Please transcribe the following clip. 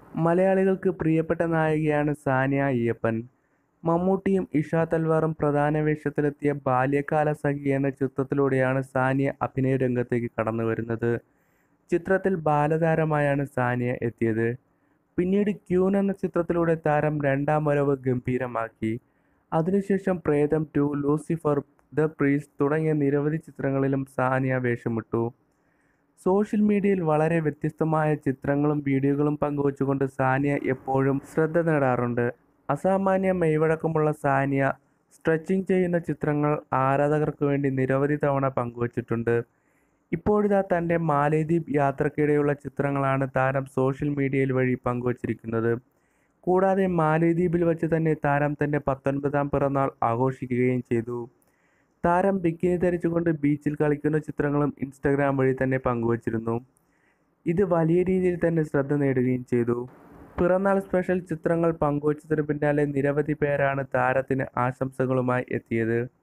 മലയാളികൾക്ക് പ്രിയപ്പെട്ട നായികയാണ് സാനിയ അയ്യപ്പൻ. മമ്മൂട്ടിയും ഇഷ തൽവാറും പ്രധാന വേഷത്തിലെത്തിയ ബാല്യകാല സഖി എന്ന ചിത്രത്തിലൂടെയാണ് സാനിയ അഭിനയ രംഗത്തേക്ക് കടന്നുവരുന്നത്. ചിത്രത്തിൽ ബാലതാരമായാണ് സാനിയ എത്തിയത്. പിന്നീട് ക്വീൻ എന്ന ചിത്രത്തിലൂടെ താരം രണ്ടാം വരവ് ഗംഭീരമാക്കി. അതിനുശേഷം പ്രേതം ടു, ലൂസിഫർ, ദ പ്രീസ്റ്റ് തുടങ്ങിയ നിരവധി ചിത്രങ്ങളിലും സാനിയ വേഷമിട്ടു. സോഷ്യൽ മീഡിയയിൽ വളരെ വ്യത്യസ്തമായ ചിത്രങ്ങളും വീഡിയോകളും പങ്കുവച്ചുകൊണ്ട് സാനിയ എപ്പോഴും ശ്രദ്ധ നേടാറുണ്ട്. അസാമാന്യ മെയ്വഴക്കമുള്ള സാനിയ സ്ട്രെച്ചിങ് ചെയ്യുന്ന ചിത്രങ്ങൾ ആരാധകർക്ക് വേണ്ടി നിരവധി തവണ പങ്കുവച്ചിട്ടുണ്ട്. ഇപ്പോഴിതാ തന്റെ മാലദ്വീപ് യാത്രയ്ക്കിടെയുള്ള ചിത്രങ്ങളാണ് താരം സോഷ്യൽ മീഡിയ വഴി പങ്കുവച്ചിരിക്കുന്നത്. കൂടാതെ മാലദ്വീപിൽ വച്ച് തന്നെ താരം തന്റെ പത്തൊൻപതാം പിറന്നാൾ ആഘോഷിക്കുകയും ചെയ്തു. താരം ബിക്കിനി ധരിച്ചുകൊണ്ട് ബീച്ചിൽ കളിക്കുന്ന ചിത്രങ്ങളും ഇൻസ്റ്റഗ്രാം വഴി തന്നെ പങ്കുവച്ചിരുന്നു. ഇത് വലിയ രീതിയിൽ തന്നെ ശ്രദ്ധ നേടുകയും ചെയ്തു. പിറന്നാൾ സ്പെഷ്യൽ ചിത്രങ്ങൾ പങ്കുവച്ചതിനു പിന്നാലെ നിരവധി പേരാണ് താരത്തിന് ആശംസകളുമായി എത്തിയത്.